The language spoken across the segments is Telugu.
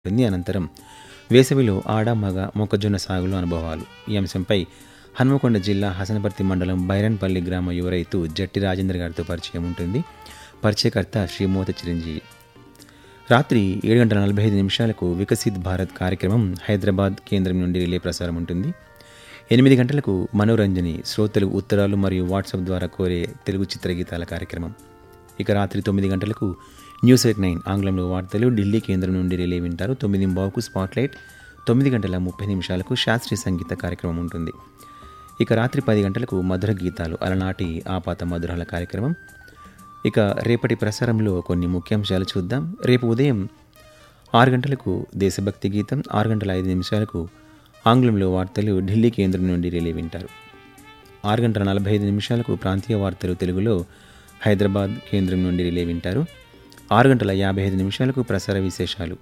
ఉంటుంది అనంతరం వేసవిలో ఆడ మగ మొక్కజొన్న సాగులో అనుభవాలు ఈ అంశంపై హన్మకొండ జిల్లా హసనపర్తి మండలం బైరన్పల్లి గ్రామ యువ రైతు జట్టి రాజేంద్ర గారితో పరిచయం ఉంటుంది పరిచయకర్త శ్రీ మోత చిరంజీవి రాత్రి ఏడు గంటల నలభై ఐదు నిమిషాలకు వికసిత్ భారత్ కార్యక్రమం హైదరాబాద్ కేంద్రం నుండి రిలే ప్రసారం ఉంటుంది ఎనిమిది గంటలకు మనోరంజని శ్రోతలు ఉత్తరాలు మరియు వాట్సాప్ ద్వారా కోరే తెలుగు చిత్రగీతాల కార్యక్రమం ఇక రాత్రి తొమ్మిది గంటలకు న్యూస్ ఎయిట్ నైన్ ఆంగ్లంలో వార్తలు ఢిల్లీ కేంద్రం నుండి రిలే వింటారు తొమ్మిది బావుకు స్పాట్లైట్ తొమ్మిది గంటల ముప్పై నిమిషాలకు శాస్త్రీయ సంగీత కార్యక్రమం ఉంటుంది ఇక రాత్రి పది గంటలకు మధుర గీతాలు అలనాటి ఆపాత మధురాల కార్యక్రమం ఇక రేపటి ప్రసారంలో కొన్ని ముఖ్యాంశాలు చూద్దాం రేపు ఉదయం ఆరు గంటలకు దేశభక్తి గీతం ఆరు గంటల ఐదు నిమిషాలకు ఆంగ్లంలో వార్తలు ఢిల్లీ కేంద్రం నుండి రిలే వింటారు ఆరు గంటల నలభై ఐదు నిమిషాలకు ప్రాంతీయ వార్తలు తెలుగులో హైదరాబాద్ కేంద్రం నుండి రిలే వింటారు ఆరు గంటల యాభై ఐదు నిమిషాలకు ప్రసార విశేషాలు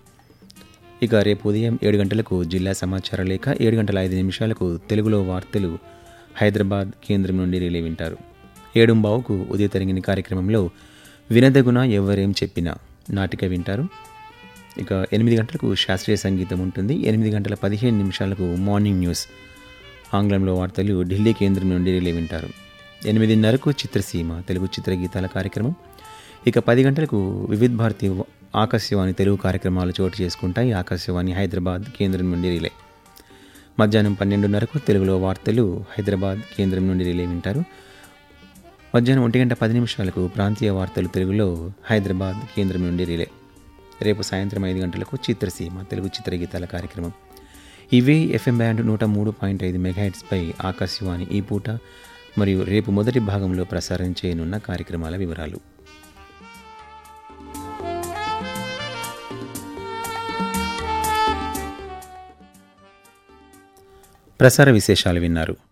ఇక రేపు ఉదయం ఏడు గంటలకు జిల్లా సమాచార లేఖ ఏడు గంటల ఐదు నిమిషాలకు తెలుగులో వార్తలు హైదరాబాద్ కేంద్రం నుండి రిలే వింటారు ఏడుంబావుకు ఉదయ తరిగిన కార్యక్రమంలో వినదగున ఎవరేం చెప్పినా నాటిక వింటారు ఇక ఎనిమిది గంటలకు శాస్త్రీయ సంగీతం ఉంటుంది ఎనిమిది గంటల పదిహేను నిమిషాలకు మార్నింగ్ న్యూస్ ఆంగ్లంలో వార్తలు ఢిల్లీ కేంద్రం నుండి రిలే వింటారు ఎనిమిదిన్నరకు చిత్రసీమ తెలుగు చిత్రగీతాల కార్యక్రమం ఇక పది గంటలకు వివిధ్ భారతి ఆకాశవాణి తెలుగు కార్యక్రమాలు చోటు చేసుకుంటాయి ఆకాశవాణి హైదరాబాద్ కేంద్రం నుండి రిలే మధ్యాహ్నం పన్నెండున్నరకు తెలుగులో వార్తలు హైదరాబాద్ కేంద్రం నుండి రిలే వింటారు మధ్యాహ్నం ఒంటి గంట పది నిమిషాలకు ప్రాంతీయ వార్తలు తెలుగులో హైదరాబాద్ కేంద్రం నుండి రిలే రేపు సాయంత్రం ఐదు గంటలకు చిత్రసీమ తెలుగు చిత్రగీతాల కార్యక్రమం ఇవే ఎఫ్ఎం బ్యాండ్ నూట మూడు పాయింట్ ఐదు మెగాహెట్స్పై ఆకాశవాణి ఈ పూట మరియు రేపు మొదటి భాగంలో ప్రసారం చేయనున్న కార్యక్రమాల వివరాలు ప్రసార విశేషాలు విన్నారు